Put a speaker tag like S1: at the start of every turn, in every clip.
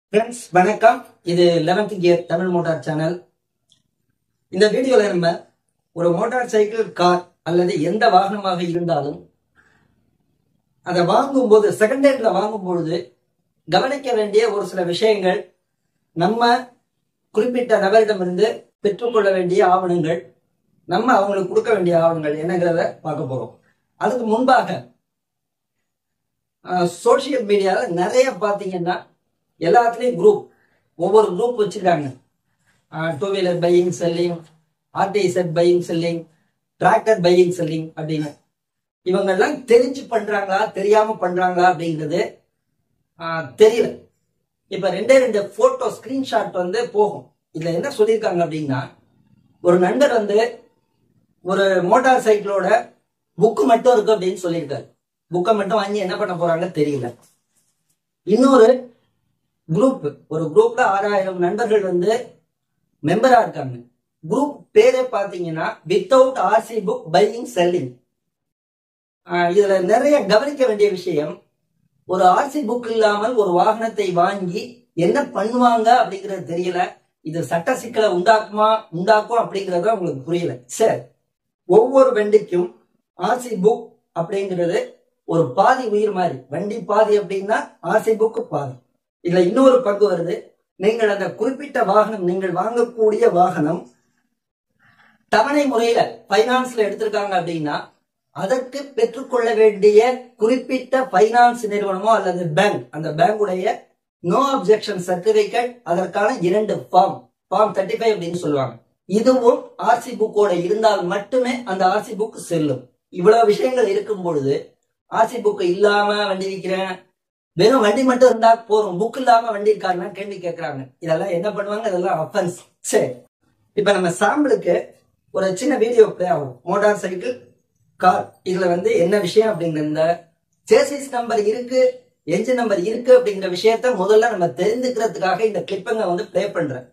S1: friends வணக்கம் இது eleventh gear Tamil motor channel இந்த வீடியோல நம்ம ஒரு மோட்டார் சைக்கிள் கார் அல்லது எந்த வாகனமாக இருந்தாலும் அதை வாங்கும்போது செகண்ட் ஹேண்ட்ல வாங்கும் பொழுது கவனிக்க வேண்டிய ஒரு சில விஷயங்கள் நம்ம குறிப்பிட்ட நபரிடமிருந்து பெற்றுக்கொள்ள வேண்டிய ஆவணங்கள் நம்ம அவங்களுக்கு கொடுக்க வேண்டிய ஆவணங்கள் என்னங்கிறத பார்க்க போறோம் அதுக்கு முன்பாக சோசியல் மீடியாவில் நிறைய பார்த்தீங்கன்னா எல்லாத்துலேயும் குரூப் ஒவ்வொரு குரூப் வச்சுருக்காங்க two wheeler buying selling RTI set buying selling tractor buying selling அப்படின்னு இவங்கெல்லாம் தெரிஞ்சு பண்றாங்களா தெரியாம பண்றாங்களா அப்படிங்கிறது ஆஹ், தெரியல இப்ப ரெண்டே ரெண்டு போட்டோ ஸ்கிரீன்ஷாட் வந்து போகும் இதுல என்ன சொல்லியிருக்காங்க அப்படின்னா ஒரு நண்பர் வந்து ஒரு மோட்டார் சைக்கிளோட புக்கு மட்டும் இருக்கு அப்படின்னு சொல்லியிருக்காரு புக்கை மட்டும் வாங்கி என்ன பண்ண போறாங்க தெரியல இன்னொரு குரூப் ஒரு குரூப்ல ஆறாயிரம் நண்பர்கள் வந்து மெம்பரா இருக்காங்க குரூப் பேரே பாத்தீங்கன்னா without RC book buying selling இதுல நிறைய கவனிக்க வேண்டிய விஷயம் ஒரு ஆர்சி புக் இல்லாமல் ஒரு வாகனத்தை வாங்கி என்ன பண்ணுவாங்க அப்படிங்கறது தெரியல இது சட்ட சிக்கலை உண்டாக்குமா உண்டாக்கும் அப்படிங்கறது உங்களுக்கு புரியல சரி ஒவ்வொரு வண்டிக்கும் ஆர்சி புக் அப்படிங்கிறது ஒரு பாதி உயிர் மாதிரி வண்டி பாதி அப்படின்னா ஆர்சி புக்கு பாதி இதுல இன்னொரு பங்கு வருது நீங்கள் அந்த குறிப்பிட்ட வாகனம் நீங்கள் வாங்கக்கூடிய வாகனம் தவணை முறையில பைனான்ஸ்ல எடுத்திருக்காங்க அப்படின்னா அதற்கு பெற்றுக்கொள்ள வேண்டிய குறிப்பிட்ட பைனான்ஸ் நிறுவனமோ அல்லது பேங்க் அந்த பேங்குடைய நோ அப்ஜெக்ஷன் சர்டிபிகேட் அதற்கான இரண்டு ஃபார்ம் ஃபார்ம் தேர்ட்டி ஃபைவ் அப்படின்னு சொல்லுவாங்க இதுவும் ஆர்சி புக்கோட இருந்தால் மட்டுமே அந்த ஆர்சி புக் செல்லும் இவ்வளவு விஷயங்கள் இருக்கும் பொழுது ஆர்சி புக் இல்லாம வண்டி விற்கிறேன் வெறும் வண்டி மட்டும் இருந்தா போதும் புக் இல்லாம வண்டி இருக்காங்கன்னா கேள்வி கேட்கறாங்க இதெல்லாம் என்ன பண்ணுவாங்க இதெல்லாம் அஃபென்ஸ் சரி இப்ப நம்ம சாம்பிளுக்கு ஒரு சின்ன வீடியோ பிளே ஆகும் மோட்டார் சைக்கிள் கார் இதுல வந்து என்ன விஷயம் அப்படிங்கிற இந்த சேசிஸ் நம்பர் இருக்கு என்ஜின் நம்பர் இருக்கு அப்படிங்கிற விஷயத்த முதல்ல நம்ம தெரிந்துக்கிறதுக்காக இந்த கிளிப்பங்க வந்து ப்ளே பண்றேன்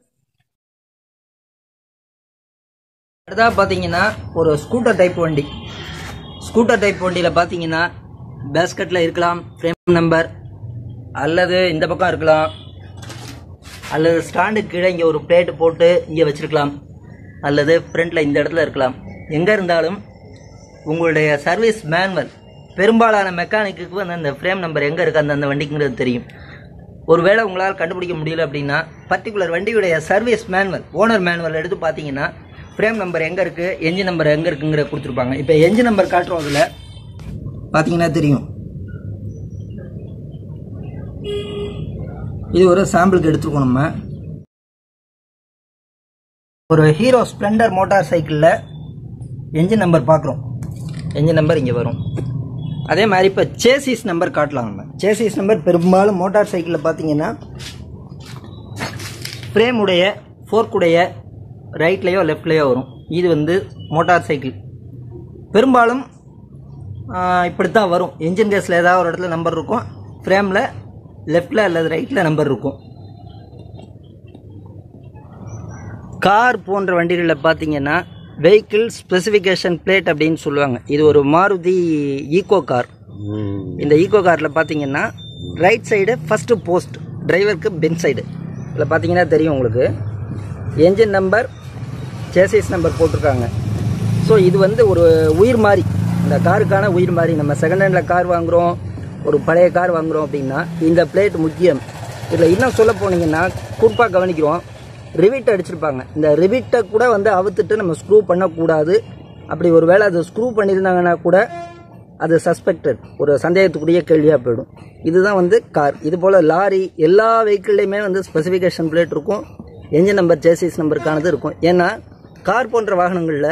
S1: அடுத்தா பாத்தீங்கன்னா ஒரு ஸ்கூட்டர் டைப் வண்டி ஸ்கூட்டர் டைப் வண்டியில பாத்தீங்கன்னா பேஸ்கெட்ல இருக்கலாம் ஃப்ரேம் நம்பர் அல்லது இந்த பக்கம் இருக்கலாம் அல்லது ஸ்டாண்டு கீழே இங்கே ஒரு பிளேட்டு போட்டு இங்கே வச்சிருக்கலாம் அல்லது ஃப்ரண்ட்டில் இந்த இடத்துல இருக்கலாம் எங்கே இருந்தாலும் உங்களுடைய சர்வீஸ் மேனுவல் பெரும்பாலான மெக்கானிக்கு வந்து அந்த ஃப்ரேம் நம்பர் எங்கே இருக்குது அந்த அந்த வண்டிக்குங்கிறது தெரியும் ஒருவேளை உங்களால் கண்டுபிடிக்க முடியல அப்படின்னா பர்டிகுலர் வண்டியுடைய சர்வீஸ் மேனுவல் ஓனர் மேனுவல் எடுத்து பார்த்தீங்கன்னா ஃப்ரேம் நம்பர் எங்கே இருக்குது என்ஜின் நம்பர் எங்கே இருக்குங்கிற கொடுத்துருப்பாங்க இப்போ என்ஜின் நம்பர் காட்டுறோம் அதில் பார்த்தீங்கன்னா தெரியும் இது ஒரு சாம்பிளுக்கு எடுத்துருக்கோம் நம்ம ஒரு ஹீரோ ஸ்ப்ளெண்டர் மோட்டார் சைக்கிளில் என்ஜின் நம்பர் பார்க்குறோம் என்ஜின் நம்பர் இங்கே வரும் அதே மாதிரி இப்போ சேசிஸ் நம்பர் காட்டலாம் நம்ம சேசிஸ் நம்பர் பெரும்பாலும் மோட்டார் சைக்கிளில் பார்த்தீங்கன்னா ஃப்ரேமுடைய ஃபோர்க்குடைய ரைட்லேயோ லெஃப்ட்லேயோ வரும் இது வந்து மோட்டார் சைக்கிள் பெரும்பாலும் ஆஹ், இப்படித்தான் வரும் என்ஜின் கேஸில் ஏதாவது ஒரு இடத்துல நம்பர் இருக்கும் ஃப்ரேமில் லெஃப்டில் அல்லது ரைட்டில் நம்பர் இருக்கும் கார் போன்ற வண்டிகளில் பார்த்தீங்கன்னா வெஹிக்கிள் ஸ்பெசிஃபிகேஷன் பிளேட் அப்படின்னு சொல்லுவாங்க இது ஒரு மாருதி ஈகோ கார் இந்த ஈகோ காரில் பார்த்தீங்கன்னா ரைட் சைடு ஃபஸ்ட்டு போஸ்ட் டிரைவருக்கு பென் சைடு இதில் பார்த்தீங்கன்னா தெரியும் உங்களுக்கு என்ஜின் நம்பர் சேசிஸ் நம்பர் போட்டிருக்காங்க ஸோ இது வந்து ஒரு உயிர் மாதிரி இந்த காருக்கான உயிர் மாதிரி நம்ம செகண்ட் ஹேண்டில் கார் வாங்குகிறோம் ஒரு பழைய கார் வாங்குகிறோம் அப்படின்னா இந்த பிளேட் முக்கியம் இதில் இன்னும் சொல்ல போனீங்கன்னா குறிப்பாக கவனிக்கிறோம் ரிவிட் அடிச்சிருப்பாங்க இந்த ரிவிட்டை கூட வந்து அவுத்துட்டு நம்ம ஸ்க்ரூ பண்ணக்கூடாது அப்படி ஒரு வேளை அது ஸ்க்ரூ பண்ணியிருந்தாங்கன்னா கூட அது சஸ்பெக்டட் ஒரு சந்தேகத்துக்குரிய கேள்வியாக போயிடும் இதுதான் வந்து கார் இது போல் லாரி எல்லா வெஹிக்கிள்லையுமே வந்து ஸ்பெசிஃபிகேஷன் பிளேட் இருக்கும் என்ஜின் நம்பர் சேசிஸ் நம்பருக்கானது இருக்கும் ஏன்னா கார் போன்ற வாகனங்களில்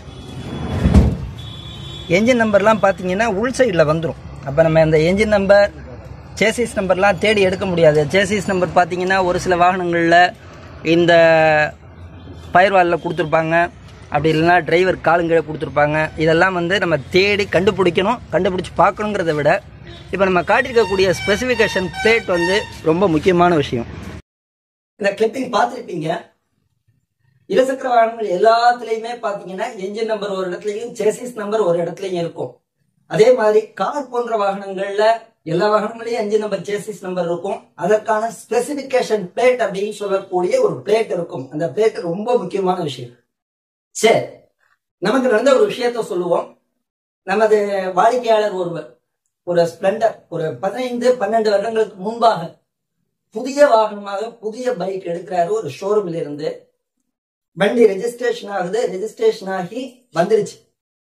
S1: என்ஜின் நம்பர்லாம் பார்த்தீங்கன்னா உள் சைடில் வந்துடும் அப்போ நம்ம இந்த என்ஜின் நம்பர் சேசிஸ் நம்பர்லாம் தேடி எடுக்க முடியாது சேசிஸ் நம்பர் பார்த்தீங்கன்னா ஒரு சில வாகனங்களில் இந்த ஃபயர்வாலில் கொடுத்துருப்பாங்க அப்படி இல்லைன்னா டிரைவர் காலுங்கீழே கொடுத்துருப்பாங்க இதெல்லாம் வந்து நம்ம தேடி கண்டுபிடிக்கணும் கண்டுபிடிச்சி பார்க்கணுங்கிறத விட இப்போ நம்ம காட்டியிருக்கக்கூடிய ஸ்பெசிஃபிகேஷன் பிளேட் வந்து ரொம்ப முக்கியமான விஷயம் இந்த கிளிப்பிங் பார்த்துருப்பீங்க இருசக்கர வாகனங்கள் எல்லாத்துலயுமே பாத்தீங்கன்னா என்ஜின் நம்பர் ஒரு இடத்துலயும் சேசிஸ் நம்பர் ஒரு இடத்துலயும் இருக்கும் அதே மாதிரி கார் போன்ற வாகனங்கள்ல எல்லா வாகனங்களையும் அஞ்சு நம்பர் சேசிஸ் நம்பர் இருக்கும் அதற்கான ஸ்பெசிபிகேஷன் பிளேட் அப்படின்னு சொல்லக்கூடிய ஒரு பிளேட் இருக்கும் அந்த பிளேட் ரொம்ப முக்கியமான விஷயம் சரி நமக்கு நடந்த ஒரு விஷயத்த சொல்லுவோம் நமது வாடிக்கையாளர் ஒருவர் ஒரு ஸ்பிளண்டர் ஒரு பதினைந்து பன்னெண்டு வருடங்களுக்கு முன்பாக புதிய வாகனமாக புதிய பைக் எடுக்கிறாரு ஒரு ஷோரூம்ல இருந்து வண்டி ரெஜிஸ்ட்ரேஷன் ஆகுது ரெஜிஸ்ட்ரேஷன் ஆகி வந்துருச்சு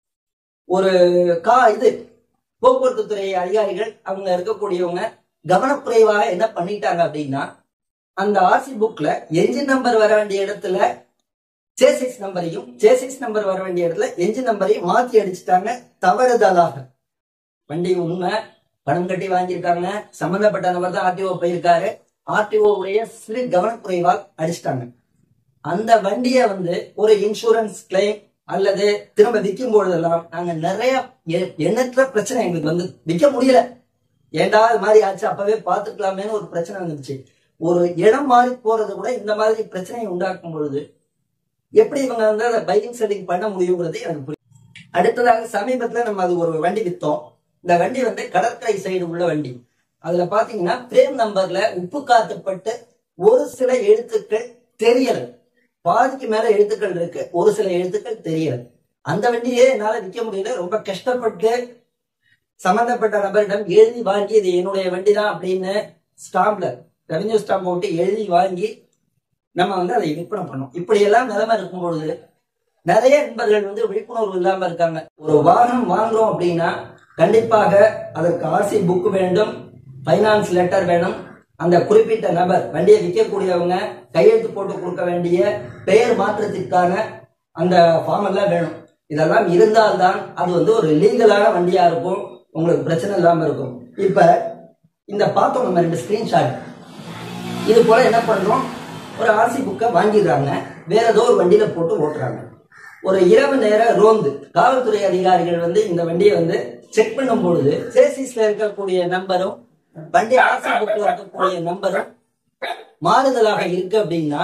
S1: ஒரு கா இது போக்குவரத்து துறை அதிகாரிகள் அவங்க இருக்கக்கூடியவங்க கவனக்குறைவாக என்ன பண்ணிட்டாங்க அப்படின்னா அந்த ஆர்சி புக்ல என்ஜின் நம்பர் வர வேண்டிய இடத்துல சேசிஸ் நம்பரையும் சேசிஸ் நம்பர் வர வேண்டிய இடத்துல என்ஜின் நம்பரையும் மாத்தி அடிச்சுட்டாங்க தவறுதலாக வண்டி உண்மை பணம் கட்டி வாங்கியிருக்காங்க சம்பந்தப்பட்ட நபர் தான் ஆர்டிஓ போயிருக்காரு ஆர்டிஓ உடைய சிறு கவனக்குறைவால் அடிச்சிட்டாங்க அந்த வண்டியை வந்து ஒரு இன்சூரன்ஸ் கிளைம் அல்லது திரும்ப விற்கும் பொழுதெல்லாம் நாங்க நிறைய எ- எண்ணற்ற பிரச்சனை எங்களுக்கு வந்து விற்க முடியல ஏண்டா இது மாதிரி ஆச்சு அப்பவே பார்த்துக்கலாமேன்னு ஒரு பிரச்சனை வந்துச்சு ஒரு இடம் மாறி போறது கூட இந்த மாதிரி பிரச்சனையை உண்டாக்கும் பொழுது எப்படி இவங்க வந்து அதை பைக்கிங் செல்லிங் பண்ண முடியுங்கிறது எனக்கு புரியும் அடுத்ததாக சமீபத்துல நம்ம அது ஒரு வண்டி வித்தோம் இந்த வண்டி வந்து கடற்கரை சைடு உள்ள வண்டி அதுல பாத்தீங்கன்னா பிரேம் நம்பர்ல உப்பு காத்துப்பட்டு ஒரு சில எழுத்துக்கள் தெரியல பாதிக்கு மேல எழுத்துக்கள் இருக்கு ஒரு சில எழுத்துக்கள் தெரியல அந்த வண்டியே என்னால விற்க முடியல ரொம்ப கஷ்டப்பட்டு சம்பந்தப்பட்ட நபரிடம் எழுதி வாங்கி இது என்னுடைய வண்டி தான் அப்படின்னு ஸ்டாம்ப்ல ரெவன்யூ ஸ்டாம்ப் போட்டு எழுதி வாங்கி நம்ம வந்து அதை விற்பனை பண்ணோம் இப்படி எல்லாம் நிலைமை இருக்கும் பொழுது நிறைய நண்பர்கள் வந்து விழிப்புணர்வு இல்லாம இருக்காங்க ஒரு வாகனம் வாங்குறோம் அப்படின்னா கண்டிப்பாக அதற்கு ஆர்சி புக் வேண்டும் ஃபைனான்ஸ் லெட்டர் வேணும் அந்த குறிப்பிட்ட நபர் வண்டியை விற்கக்கூடியவங்க கையெழுத்து போட்டு கொடுக்க வேண்டிய பெயர் மாற்றத்திற்கான அந்த ஃபார்ம் எல்லாம் வேணும் இதெல்லாம் இருந்தால்தான் அது வந்து ஒரு லீகலான வண்டியா இருக்கும் உங்களுக்கு பிரச்சனை இல்லாம இருக்கும் இப்ப இந்த பார்த்தோம் நம்ம ரெண்டு ஸ்கிரீன்ஷாட் இது போல என்ன பண்றோம் ஒரு ஆர்சி புக்கை வாங்கிடுறாங்க வேற ஏதோ ஒரு வண்டியில போட்டு ஓட்டுறாங்க ஒரு இரவு நேர ரோந்து காவல்துறை அதிகாரிகள் வந்து இந்த வண்டியை வந்து செக் பண்ணும் பொழுது சேசிஸ்ல இருக்கக்கூடிய நம்பரும் வண்டி ஆர்சி புக்ல இருக்கக்கூடிய நம்பரும் மாறுதலாக இருக்கு அப்படின்னா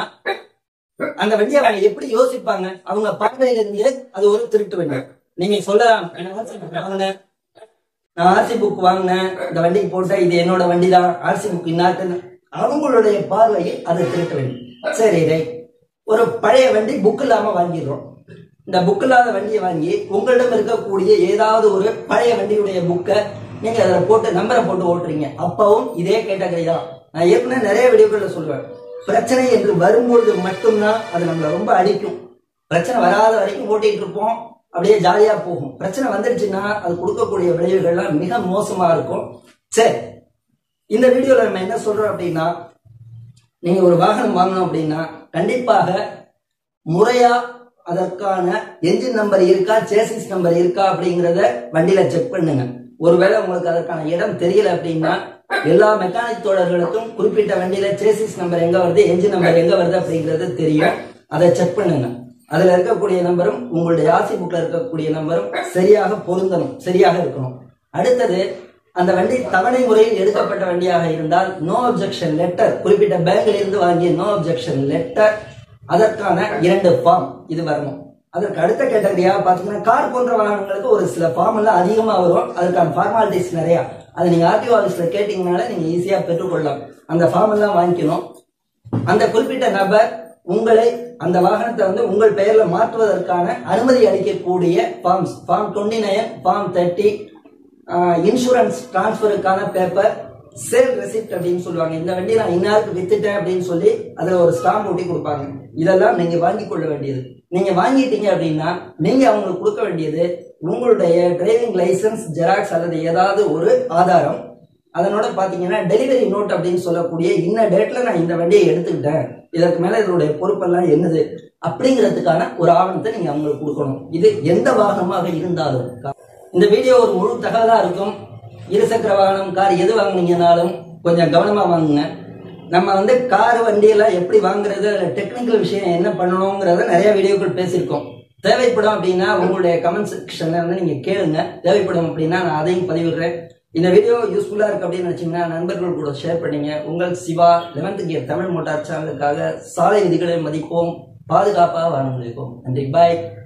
S1: அந்த வண்டியை அவங்க எப்படி யோசிப்பாங்க அவங்க பார்வையில இருந்து அது ஒரு திருட்டு வண்டி நீங்க சொல்லலாம் நான் ஆர்சி புக் வாங்கினேன் நான் ஆர்சி புக் வாங்கினேன் இந்த வண்டிக்கு போட்டேன் இது என்னோட வண்டி தான் ஆர்சி புக் இன்னாட்டுன்னு அவங்களுடைய பார்வையில் அது திருட்டு வண்டி சரி ரைட் ஒரு பழைய வண்டி புக் இல்லாம வாங்கிடுறோம் இந்த புக் இல்லாத வண்டியை வாங்கி உங்களிடம் இருக்கக்கூடிய ஏதாவது ஒரு பழைய வண்டியுடைய புக்கை நீங்க அதில் போட்டு நம்பரை போட்டு ஓட்டுறீங்க அப்பவும் இதே கேட்டகரி தான் நான் ஏற்கனவே நிறைய வீடியோக்கள்ல சொல்லுவேன் பிரச்சனை என்று வரும்பொழுது மட்டும்தான் அது நம்மளை ரொம்ப அடிக்கும் பிரச்சனை வராத வரைக்கும் ஓட்டிட்டு இருப்போம் அப்படியே ஜாலியா போகும் பிரச்சனை வந்துடுச்சுன்னா அது கொடுக்கக்கூடிய விளைவுகள்லாம் மிக மோசமா இருக்கும் சரி இந்த வீடியோல நம்ம என்ன சொல்றோம் அப்படின்னா நீங்க ஒரு வாகனம் வாங்கணும் அப்படின்னா கண்டிப்பாக முறையா அதற்கான என்ஜின் நம்பர் இருக்கா சேசிஸ் நம்பர் இருக்கா அப்படிங்கறத வண்டியில செக் பண்ணுங்க ஒருவேளை உங்களுக்கு அதற்கான இடம் தெரியல அப்படின்னா எல்லா மெக்கானிக் தோழர்களுக்கும் குறிப்பிட்ட வண்டியில சேசிஸ் நம்பர் எங்க வருது என்ஜின் நம்பர் எங்க வருது அப்படிங்கிறது தெரியும் அதை செக் பண்ணுங்க அதுல இருக்கக்கூடிய நம்பரும் உங்களுடைய ஆசி புக்ல இருக்கக்கூடிய நம்பரும் சரியாக பொருந்தணும் சரியாக இருக்கணும் அடுத்தது அந்த வண்டி தவணை முறையில் எடுக்கப்பட்ட வண்டியாக இருந்தால் நோ அப்ஜெக்ஷன் லெட்டர் குறிப்பிட்ட பேங்க்ல இருந்து வாங்கிய நோ அப்ஜெக்ஷன் லெட்டர் அதற்கான இரண்டு ஃபார்ம் இது வரணும் அதற்கு அடுத்த கேட்டகரியா பாத்தீங்கன்னா கார் போன்ற வாகனங்களுக்கு ஒரு சில ஃபார்ம் எல்லாம் அதிகமா வரும் அதற்கான ஃபார்மாலிட்டிஸ் நிறைய அதை நீங்க ஆர்டிஓ ஆஃபீஸ்ல கேட்டீங்கனால நீங்க ஈஸியா பெற்றுக்கொள்ளலாம் அந்த ஃபார்ம் எல்லாம் வாங்கிக்கணும் அந்த குறிப்பிட்ட நபர் உங்களை அந்த வாகனத்தை வந்து உங்கள் பெயர்ல மாற்றுவதற்கான அனுமதி அளிக்கக்கூடிய forms form twenty nine form thirty insurance டிரான்ஸ்ஃபருக்கான பேப்பர் சேல் ரெசிப்ட் அப்படின்னு சொல்லுவாங்க இந்த வண்டி நான் இன்னாருக்கு வித்துட்டேன் அப்படின்னு சொல்லி அதுல ஒரு ஸ்டாம்ப் ஒட்டி கொடுப்பாங்க இதெல்லாம் நீங்க வாங்கி கொள்ள வேண்டியது நீங்க வாங்கிட்டீங்க அப்படின்னா நீங்க அவங்களுக்கு கொடுக்க வேண்டியது உங்களுடைய டிரைவிங் லைசன்ஸ் ஜெராக்ஸ் அல்லது ஏதாவது ஒரு ஆதாரம் அதனோட பாத்தீங்கன்னா டெலிவரி நோட் அப்படின்னு சொல்லக்கூடிய இன்ன டேட்ல நான் இந்த வண்டியை எடுத்துக்கிட்டேன் இதற்கு மேல இதனுடைய பொறுப்பெல்லாம் என்னது அப்படிங்கிறதுக்கான ஒரு ஆவணத்தை நீங்க அவங்களுக்கு கொடுக்கணும் இது எந்த வாகனமாக இருந்தாலும் இந்த வீடியோ ஒரு முழு தகவலா இருக்கும் இருசக்கர வாகனம் கார் எது வாங்குனீங்கனாலும் கொஞ்சம் கவனமா வாங்குங்க நம்ம வந்து கார் வண்டியெல்லாம் எப்படி வாங்குறது டெக்னிக்கல் விஷயம் என்ன பண்ணணுங்கிறத நிறைய வீடியோக்கள் பேசியிருக்கோம் தேவைப்படும் அப்படின்னா உங்களுடைய கமெண்ட் செக்ஷன்ல வந்து நீங்க கேளுங்க தேவைப்படும் அப்படின்னா நான் அதையும் பதிவிடுறேன் இந்த வீடியோ யூஸ்ஃபுல்லா இருக்கு அப்படின்னு நினைச்சீங்கன்னா நண்பர்கள் கூட ஷேர் பண்ணீங்க உங்கள் Siva eleventh gear Tamil motor சேனலுக்காக சாலை விதிகளை மதிப்போம் பாதுகாப்பாக வாங்க முடிப்போம் நன்றி பாய்